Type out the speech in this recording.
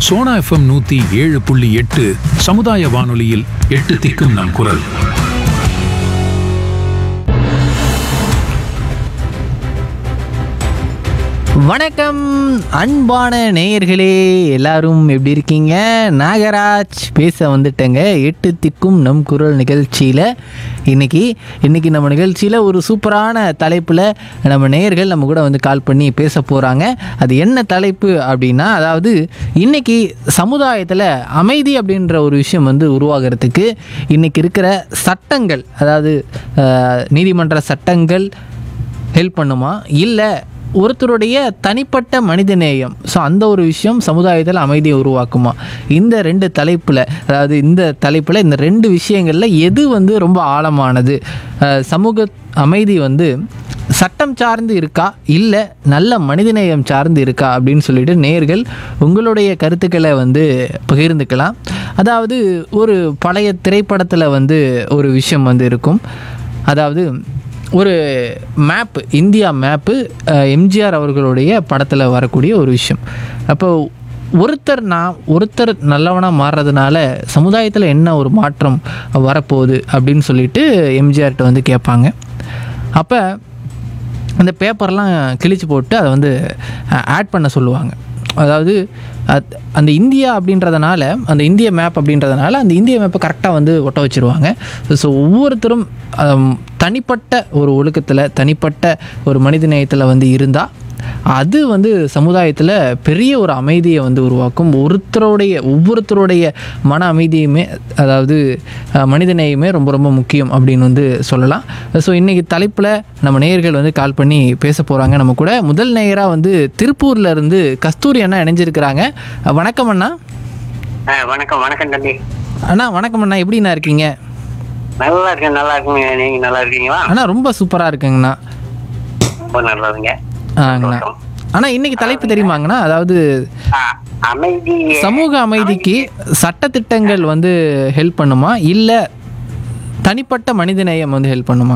Sona FM நூத்தி ஏழு புள்ளி எட்டு சமுதாய வானொலியில் எட்டு திக்கும் நம் குரல் வணக்கம் அன்பான நேயர்களே எல்லாரும் எப்படி இருக்கீங்க நாகராஜ் பேச வந்துட்டேங்க எட்டு திக்கும் நம் குரல் நிகழ்ச்சியில் இன்னைக்கு இன்னைக்கு நம்ம நிகழ்ச்சியில் ஒரு சூப்பரான தலைப்பில் நம்ம நேயர்கள் நம்ம கூட வந்து கால் பண்ணி பேச போகிறாங்க அது என்ன தலைப்பு அப்படின்னா அதாவது இன்னைக்கு சமுதாயத்தில் அமைதி அப்படின்ற ஒரு விஷயம் வந்து உருவாகிறதுக்கு இன்னைக்கு இருக்கிற சட்டங்கள் அதாவது அஹ், நீதிமன்ற சட்டங்கள் ஹெல்ப் பண்ணுமா இல்லை ஒருத்தருடைய தனிப்பட்ட மனிதநேயம் ஸோ அந்த ஒரு விஷயம் சமுதாயத்தில் அமைதியை உருவாக்குமா இந்த ரெண்டு தலைப்பில் அதாவது இந்த தலைப்பில் இந்த ரெண்டு விஷயங்களில் எது வந்து ரொம்ப ஆழமானது அஹ், சமூக அமைதி வந்து சட்டம் சார்ந்து இருக்கா இல்லை நல்ல மனிதநேயம் சார்ந்து இருக்கா அப்படின்னு சொல்லிட்டு நேர்கள் உங்களுடைய கருத்துக்களை வந்து பகிர்ந்துக்கலாம் அதாவது ஒரு பழைய திரைப்படத்தில் வந்து ஒரு விஷயம் வந்து இருக்கும் அதாவது ஒரு மேப்பு இந்தியா மேப்பு எம்ஜிஆர் அவர்களுடைய படத்தில் வரக்கூடிய ஒரு விஷயம் அப்போ ஒருத்தர் நான் ஒருத்தர் நல்லவனாக மாறுறதுனால சமுதாயத்தில் என்ன ஒரு மாற்றம் வரப்போகுது அப்படின்னு சொல்லிட்டு எம்ஜிஆர்கிட்ட வந்து கேட்பாங்க அப்போ அந்த பேப்பர்லாம் கிழிச்சு போட்டு அதை வந்து ஆட் பண்ண சொல்லுவாங்க அதாவது அத்- அந்த இந்தியா அப்படின்றதுனால அந்த இந்திய மேப் அப்படின்றதுனால அந்த இந்திய மேப்பை கரெக்டாக வந்து ஒட்ட வச்சுருவாங்க ஸோ ஒவ்வொருத்தரும் அம், தனிப்பட்ட ஒரு ஒழுக்கத்தில் தனிப்பட்ட ஒரு மனிதநேயத்தில் வந்து இருந்தால் அது வந்து சமுதாயத்தில் பெரிய ஒரு அமைதியை வந்து உருவாக்கும் ஒருத்தருடைய ஒவ்வொருத்தருடைய மன அமைதியுமே அதாவது அஹ், மனிதநேயமே ரொம்ப ரொம்ப முக்கியம் அப்படின்னு வந்து சொல்லலாம் ஸோ இன்றைக்கி தலைப்பில் நம்ம நேயர்கள் வந்து கால் பண்ணி பேச போகிறாங்க நம்ம கூட முதல் நேயராக வந்து திருப்பூர்ல இருந்து கஸ்தூரி அண்ணா இணைஞ்சிருக்கிறாங்க அஹ், வணக்கம் அண்ணா ஆ, வணக்கம் வணக்கம் தம்பி அண்ணா வணக்கம் அண்ணா எப்படிண்ணா இருக்கீங்க நல்லா இருக்கேன் நல்லா இருக்குங்க நீங்க நல்லா இருக்கீங்களா அண்ணா ரொம்ப சூப்பராக இருக்குங்கண்ணா ரொம்ப நல்லதுங்க ஆங்கண்ணா அண்ணா இன்னைக்கு தலைப்பு தெரியுமாங்கண்ணா அதாவது ஆ, அமைதி சமூக அமைதிக்கு சட்டத்திட்டங்கள் வந்து ஹெல்ப் பண்ணுமா இல்லை தனிப்பட்ட மனிதநேயம் வந்து ஹெல்ப் பண்ணுமா